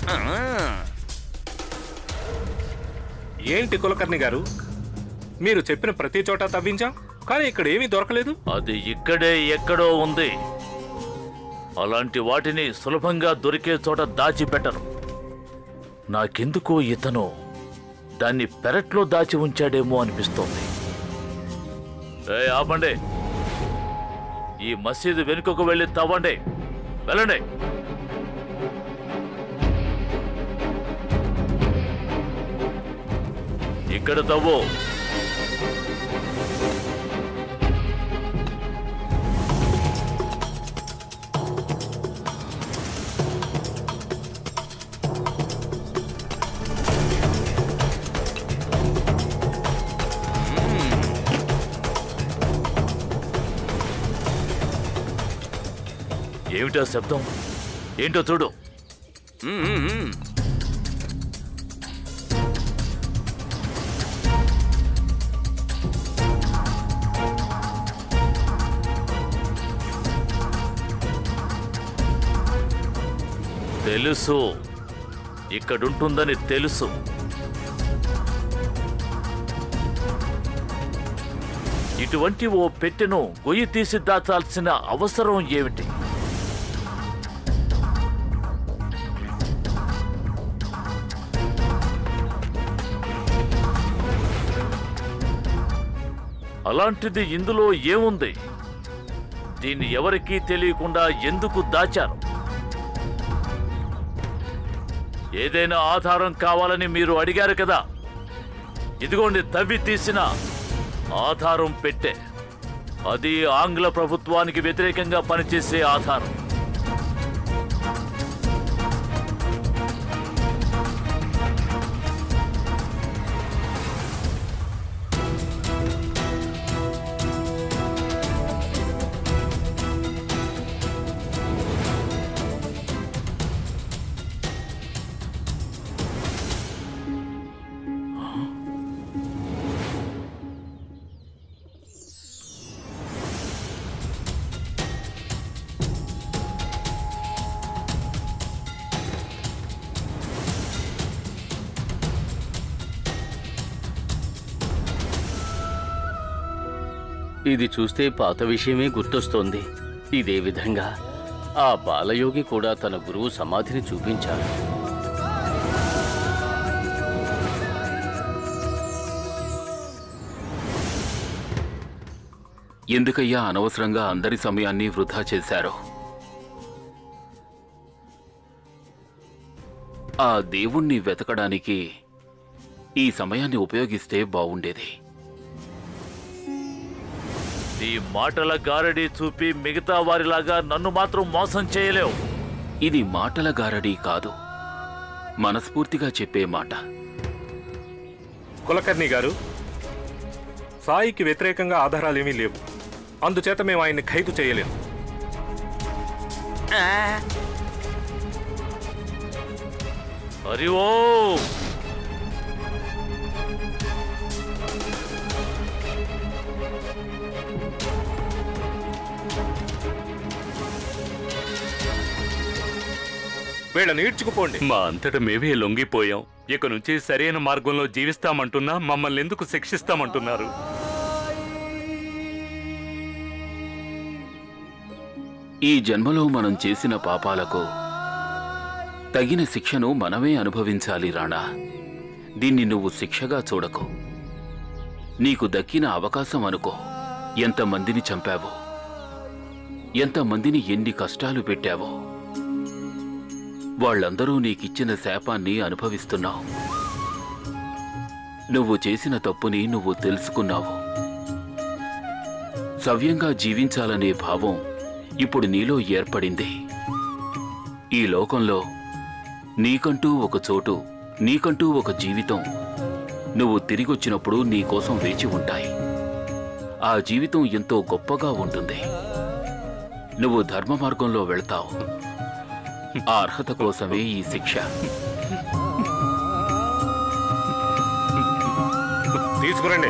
ఏంటి కులకర్ణి గారు మీరు చెప్పిన ప్రతి చోట తవ్వించాం కానీ ఇక్కడ ఏమీ దొరకలేదు అది ఇక్కడే ఎక్కడో ఉంది అలాంటి వాటిని సులభంగా దొరికే చోట దాచిపెట్టరు నాకెందుకో ఇతను దాన్ని పెరట్లో దాచి ఉంచాడేమో అనిపిస్తోంది ఏ ఆపండి ఈ మసీదు వెనుకకు వెళ్ళి తవ్వండి వెళ్ళండి ఇక్కడ తవ్వు ఏమిటా శబ్దం ఏంటో చూడు మ్మ్, మ్మ్, మ్మ్. తెలుసు ఇక్కడుంటుందని తెలుసు ఇటువంటి ఓ పెట్టెను గొయ్యి తీసి దాచాల్సిన అవసరం ఏమిటి అలాంటిది ఇందులో ఏముంది దీన్ని ఎవరికీ తెలియకుండా ఎందుకు దాచారు ఏదైనా ఆధారం కావాలని మీరు అడిగారు కదా ఇదిగోండి తవ్వి తీసిన ఆధారం పెట్టే అది ఆంగ్ల ప్రభుత్వానికి వ్యతిరేకంగా పనిచేసే ఆధారం ఇది చూస్తే పాత విషయమే గుర్తొస్తోంది ఇదే విధంగా ఆ బాలయోగి కూడా తన గురువు సమాధిని చూపించారు ఎందుకయ్యా అనవసరంగా అందరి సమయాన్ని వృధా చేశారు ఆ దేవుణ్ణి వెతకడానికి ఈ సమయాన్ని ఉపయోగిస్తే బావుండేది నీ మాటల గారడీ చూపి మిగతా వారిలాగా నన్ను మాత్రం మోసం చేయలేవు ఇది మాటల గారడీ కాదు మనస్ఫూర్తిగా చెప్పే మాట కులకర్ణి గారు సాయికి వ్యతిరేకంగా ఆధారాలు ఏమీ లేవు అందుచేత మేము ఆయన్ని ఖైదు చేయలేము హరి ఓ వీళ్ళని ఈడ్చుకుపోండి మా అంతట మేమే లొంగిపోయాం ఇక నుంచి సరైన మార్గంలో జీవిస్తామంటున్నా మమ్మల్ని ఎందుకు శిక్షిస్తామంటున్నారు ఈ జన్మలో మనం చేసిన పాపాలకు తగిన శిక్షను మనమే అనుభవించాలి రాణా దీన్ని నువ్వు శిక్షగా చూడకు నీకు దక్కిన అవకాశం అనుకో ఎంతమందిని చంపావో ఎంతమందిని ఎన్ని కష్టాలు పెట్టావో వాళ్ళందరూ నీకిచ్చిన శాపాన్ని అనుభవిస్తున్నావు నువ్వు చేసిన తప్పుని నువ్వు తెలుసుకున్నావు సవ్యంగా జీవించాలనే భావం ఇప్పుడు నీలో ఏర్పడింది ఈ లోకంలో నీకంటూ ఒక చోటు నీకంటూ ఒక జీవితం నువ్వు తిరిగొచ్చినప్పుడు నీకోసం వేచి ఉంటాయి ఆ జీవితం ఎంతో గొప్పగా ఉంటుంది నువ్వు ధర్మ మార్గంలో వెళ్తావు ఆ అర్హత కోసమే ఈ శిక్ష తీసుకురండి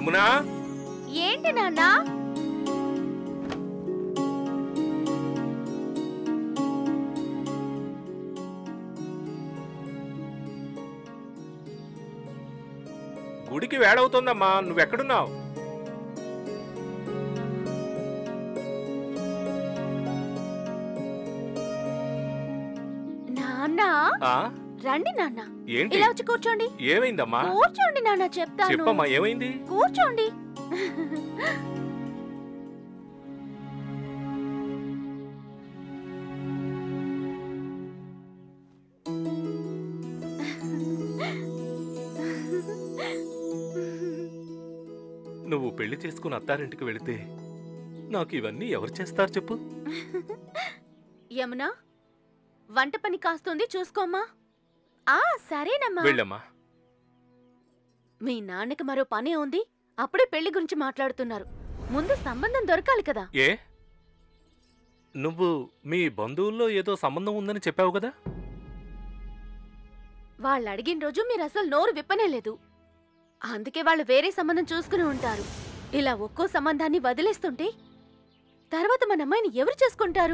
యమునా ఏంటి నాన్న గుడికి వేడవుతోందమ్మా నువ్వెక్కడున్నావు నాన్న ఆ రండి నాన్న ఏంటి ఇలా వచ్చి కూర్చోండి ఏమైందమ్మా కూర్చోండి నాన్న చెప్తాను చెప్పమ్మా ఏమైంది కూర్చోండి నువ్వు పెళ్లి చేసుకుని అత్తారింటికి వెళితే నాకు ఇవన్నీ ఎవరు చేస్తారు చెప్పు యమున వంట పని కాస్తుంది చూసుకోమ్మా ఆ సరేనమ్మా వెళ్ళమ్మా మీ నాన్నకి మరో పనే ఉంది అప్పుడే పెళ్లి గురించి మాట్లాడుతున్నారు ముందు సంబంధం దొరకాలి కదా ఏ నువ్వు మీ బంధువుల్లో ఏదో సంబంధం ఉందని చెప్పావు కదా వాళ్ళు అడిగిన రోజు మీరు అసలు నోరు విప్పనే లేదు అందుకే వాళ్ళు వేరే సంబంధం చూసుకుని ఉంటారు ఇలా ఒక్కో సంబంధాన్ని వదిలేస్తుంటే తర్వాత మన అమ్మాయిని ఎవరు చేసుకుంటారు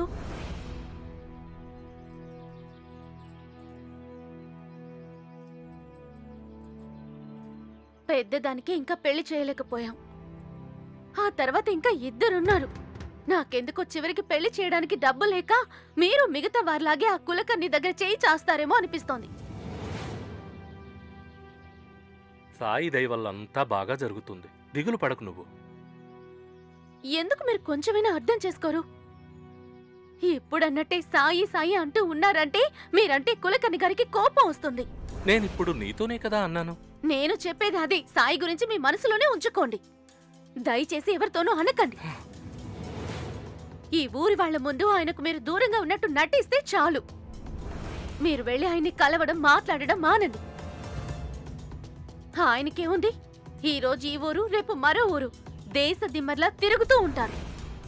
పెద్దదానికి ఇంకా పెళ్లి చేయలేకపోయాం ఆ తర్వాత ఇంకా ఇద్దరున్నారు నాకెందుకో చివరికి పెళ్లి చేయడానికి డబ్బు లేక మీరు మిగతా వారిలాగే ఆ కులకర్ణి దగ్గర చేయి చేస్తారేమో అనిపిస్తోంది సాయి దయ వల్ల అంతా బాగా జరుగుతుంది దిగులు పడకు నువ్వు ఎందుకు మీరు కొంచెమైనా అర్థం చేసుకోరు ఇప్పుడన్నట్టే సాయి సాయి అంటూ ఉన్నారంటే మీరంటే కులకర్ణి గారికి కోపం వస్తుంది నేనిప్పుడు నీతోనే కదా అన్నాను నేను చెప్పేది అదే సాయి గురించి మీ మనసులోనే ఉంచుకోండి దయచేసి ఎవరితోనూ అనకండి ఈ ఊరి వాళ్ళ ముందు ఆయనకు మీరు దూరంగా ఉన్నట్టు నటిస్తే చాలు మీరు వెళ్ళి ఆయన్ని కలవడం మాట్లాడడం మానండి ఆయనకేముంది ఈ రోజు ఈ ఊరు రేపు మరో ఊరు దేశ దిమ్మర్లా తిరుగుతూ ఉంటారు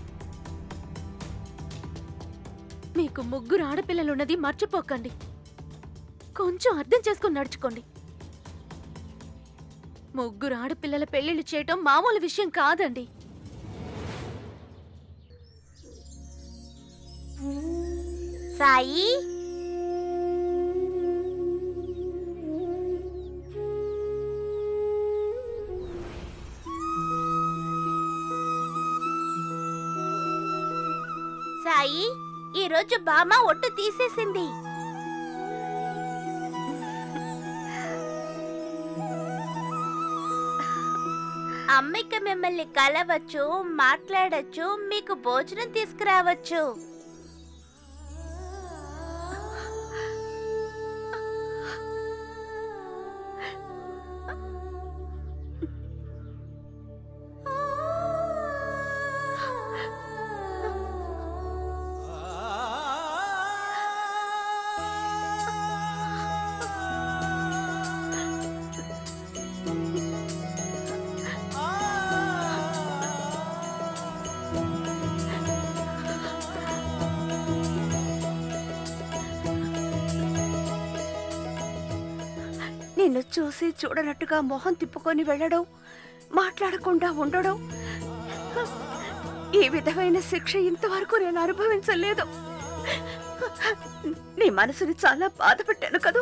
మీకు ముగ్గురు ఆడపిల్లలున్నది మర్చిపోకండి కొంచెం అర్థం చేసుకుని నడుచుకోండి ముగ్గురు ఆడపిల్లల పెళ్లిళ్ళు చేయటం మామూలు విషయం కాదండి సాయి సాయి ఈరోజు బామ్మ ఒట్టు తీసేసింది అమ్మిక మిమ్మల్ని కలవచ్చు మాట్లాడచ్చు మీకు భోజనం తీసుకురావచ్చు నిన్ను చూసి చూడనట్టుగా మొహం తిప్పుకొని వెళ్ళడం మాట్లాడకుండా ఉండడం ఈ విధమైన శిక్ష ఇంతవరకు నేను అనుభవించలేదు నీ మనసుని చాలా బాధ పెట్టాను కదూ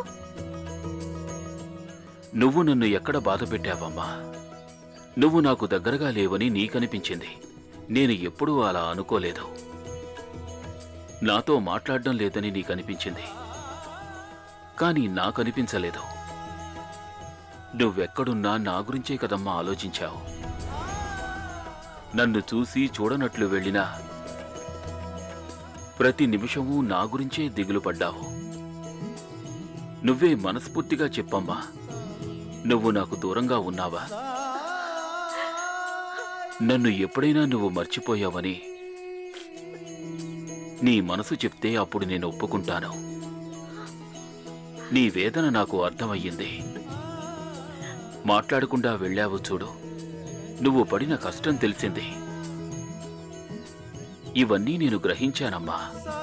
నువ్వు నన్ను ఎక్కడ బాధ పెట్టావమ్మా నువ్వు నాకు దగ్గరగా లేవని నీకనిపించింది నేను ఎప్పుడూ అలా అనుకోలేదు నాతో మాట్లాడడం లేదని నీకనిపించింది కానీ నాకనిపించలేదు నువ్వెక్కడున్నా నా గురించే కదమ్మా ఆలోచించావు నన్ను చూసి చూడనట్లు వెళ్ళినా ప్రతి నిమిషమూ నా గురించే దిగులు పడ్డావు నువ్వే మనస్ఫూర్తిగా చెప్పమ్మా నువ్వు నాకు దూరంగా ఉన్నావా నన్ను ఎప్పుడైనా నువ్వు మర్చిపోయావని నీ మనసు చెప్తే అప్పుడు నేను ఒప్పుకుంటాను నీ వేదన నాకు అర్థమయ్యింది మాట్లాడకుండా వెళ్ళావు చూడు నువ్వు పడిన కష్టం తెలిసింది ఇవన్నీ నేను గ్రహించానమ్మా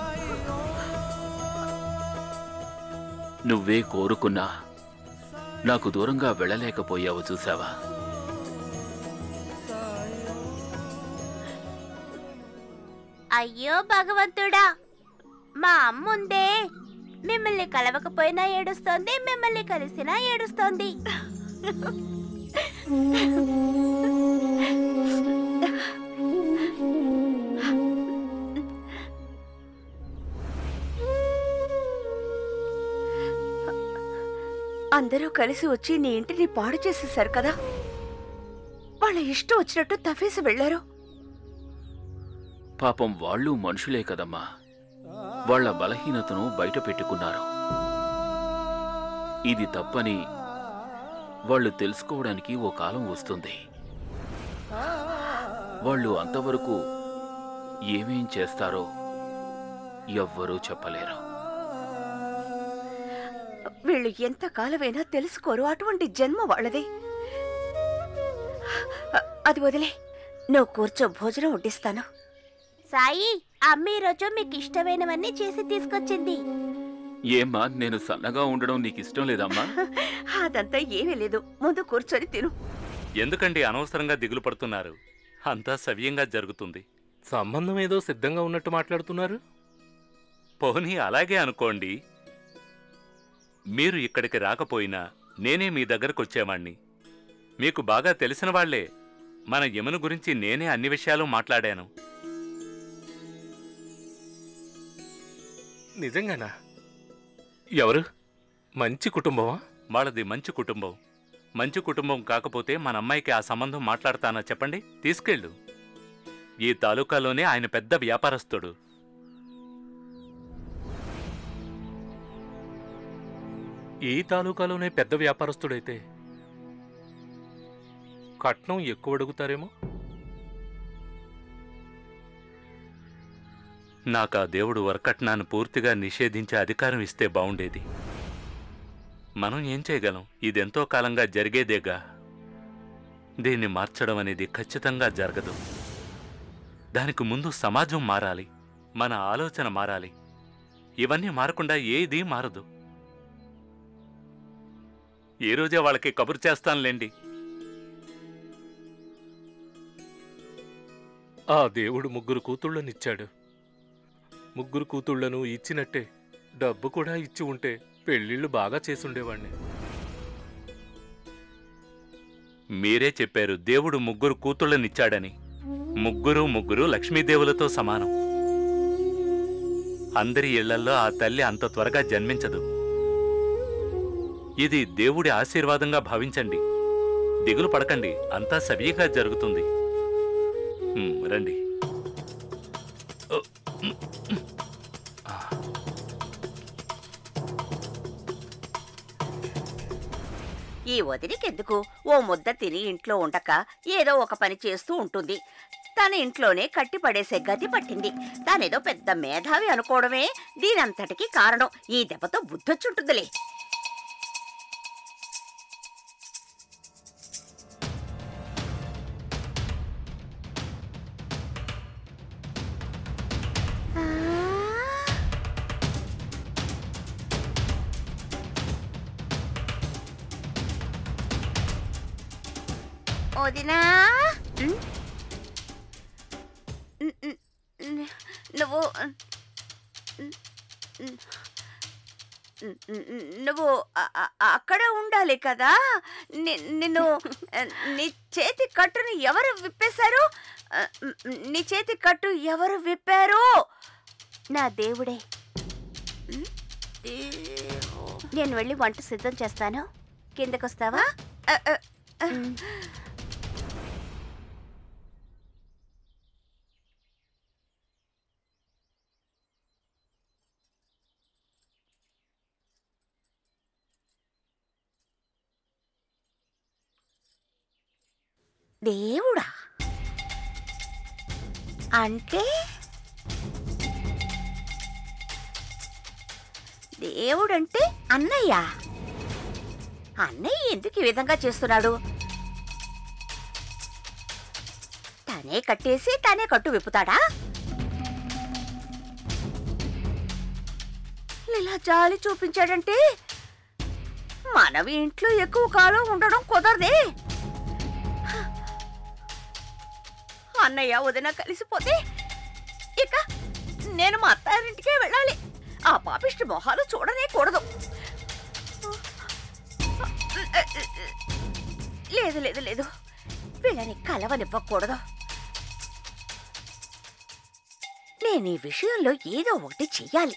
నువ్వే కోరుకున్నా నాకు దూరంగా వెళ్ళలేకపోయావు చూసావా అయ్యో భగవంతుడా మా అమ్ముందే మిమ్మల్ని కలవకపోయినా ఏడుస్తోంది మిమ్మల్ని కలిసినా ఏడుస్తోంది అందరూ కలిసి వచ్చి నీ ఇంటిని పాడు చేసేశారు కదా వాళ్ళ ఇష్టం వచ్చినట్టు తఫేసి వెళ్లారు పాపం వాళ్ళు మనుషులే కదమ్మా వాళ్ళ బలహీనతను బయట పెట్టుకున్నారు ఇది తప్పని వాళ్ళు తెలుసుకోవడానికి ఓ కాలం వస్తుంది వాళ్ళు అంతవరకు ఏమేం చేస్తారో ఎవ్వరూ చెప్పలేరు వీళ్ళు ఎంత కాలమైనా తెలుసుకోరు అటువంటి జన్మ వాళ్ళది అ- అది వదిలే నువ్వు కూర్చో భోజనం వడ్డిస్తాను సాయి అమ్మ ఈరోజు మీకు ఇష్టమైనవన్నీ చేసి తీసుకొచ్చింది ఏమ్మా నేను సన్నగా ఉండడం నీకు ఇష్టం లేదమ్మా అదంతా ఏమీ లేదు ముందు కూర్చొని తిను ఎందుకండి అనవసరంగా దిగులు పడుతున్నారు అంతా సవ్యంగా జరుగుతుంది సంబంధం ఏదో సిద్ధంగా ఉన్నట్టు మాట్లాడుతున్నారు పోనీ అలాగే అనుకోండి మీరు ఇక్కడికి రాకపోయినా నేనే మీ దగ్గరకు వచ్చేవాణ్ణి మీకు బాగా తెలిసిన వాళ్లే మన యమున గురించి నేనే అన్ని విషయాలు మాట్లాడాను నిజంగానా ఎవరు మంచి కుటుంబమా వాళ్ళది మంచి కుటుంబం మంచి కుటుంబం కాకపోతే మన అమ్మాయికి ఆ సంబంధం మాట్లాడతానా చెప్పండి తీసుకెళ్ళు ఈ తాలూకాలోనే ఆయన పెద్ద వ్యాపారస్తుడు ఈ తాలూకాలోనే పెద్ద వ్యాపారస్తుడైతే కట్నం ఎక్కువ అడుగుతారేమో నాకు ఆ దేవుడు వరకట్నాన్ని పూర్తిగా నిషేధించే అధికారం ఇస్తే బావుండేది మనం ఏం చేయగలం ఇదెంతో కాలంగా జరిగేదేగా దీన్ని మార్చడం అనేది ఖచ్చితంగా జరగదు దానికి ముందు సమాజం మారాలి మన ఆలోచన మారాలి ఇవన్నీ మారకుండా ఏదీ మారదు ఏ రోజే వాళ్ళకి కబురు చేస్తానులేండి ఆ దేవుడు ముగ్గురు కూతుళ్ళనిచ్చాడు ముగ్గురు కూతుళ్లను ఇచ్చినట్టే డబ్బు కూడా ఇచ్చి ఉంటే పెళ్లిళ్ళు బాగా చేసుండేవాణ్ణి మీరే చెప్పారు దేవుడు ముగ్గురు కూతుళ్ళనిచ్చాడని ముగ్గురు ముగ్గురు లక్ష్మీదేవులతో సమానం అందరి ఇళ్లల్లో ఆ తల్లి అంత త్వరగా జన్మించదు ఇది దేవుడి ఆశీర్వాదంగా భావించండి దిగులు పడకండి అంతా సవ్యంగా జరుగుతుంది ఉమ్, రండి ఓ, ఉమ్, ఉమ్. ఆ. ఈ వదిలికెందుకు ఓ ముద్ద తిని ఇంట్లో ఉండక ఏదో ఒక పని చేస్తూ ఉంటుంది తన ఇంట్లోనే కట్టి పడేసే గతి పట్టింది తానేదో పెద్ద మేధావి అనుకోవడమే దీనంతటికి కారణం ఈ దెబ్బతో బుద్ధొచ్చుంటుందిలే వదినా ఉమ్? ఉమ్, ఉమ్, ఉమ్, నువ్వు ఉమ్, ఉమ్, ఉమ్, ఉమ్, ఉమ్, నువ్వు అ- అ- అక్కడే ఉండాలి కదా ని- నిన్ను నీ చేతి కట్టుని ఎవరు విప్పేశారు ఆ, ఉమ్, నీ చేతి కట్టు ఎవరు విప్పారు నా దేవుడే నేను వెళ్ళి వంట సిద్ధం చేస్తాను కిందకొస్తావా ఆ, ఆ, ఆ. దేవుడా అంటే దేవుడంటే అన్నయ్య అన్నయ్య ఎందుకు ఈ విధంగా చేస్తున్నాడు తనే కట్టేసి తనే కట్టు విప్పుతాడా ఇలా జాలి చూపించాడంటే మనవి ఇంట్లో ఎక్కువ కాలం ఉండడం కుదరదే అన్నయ్య వదిన కలిసిపోతే ఇక పాపిష్టి మొహాలు చూడనే కూడదు లేదు లేదు లేదు వీళ్ళని కలవనివ్వకూడదు నేను ఈ విషయంలో ఏదో ఒకటి చెయ్యాలి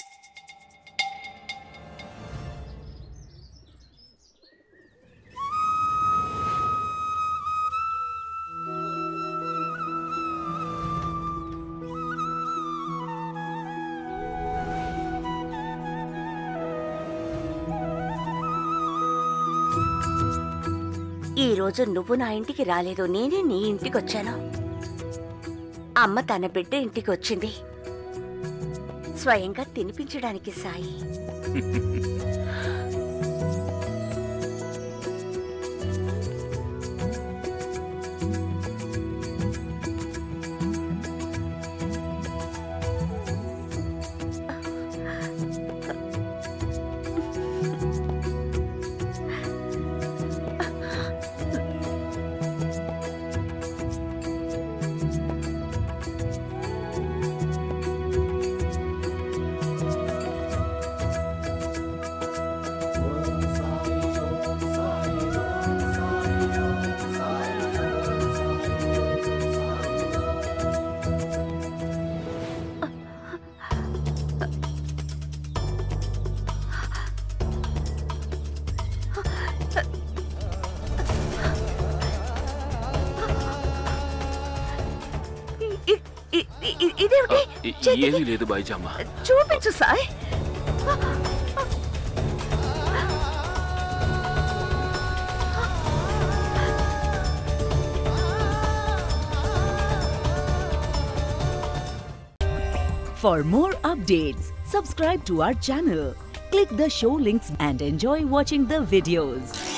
ఈ రోజు నువ్వు నా ఇంటికి రాలేదు నేనే నీ ఇంటికి వచ్చాను అమ్మ తన బిడ్డ ఇంటికి వచ్చింది స్వయంగా తినిపించడానికి సాయి ఇ- ఇ- ఇ- ఇ- ఇదేమిటి ఇ- చేతికి- ఏమీ లేదు బాయిజామ్మ చూపించు Sai For more updates, subscribe to our channel, click the show links and enjoy watching the videos.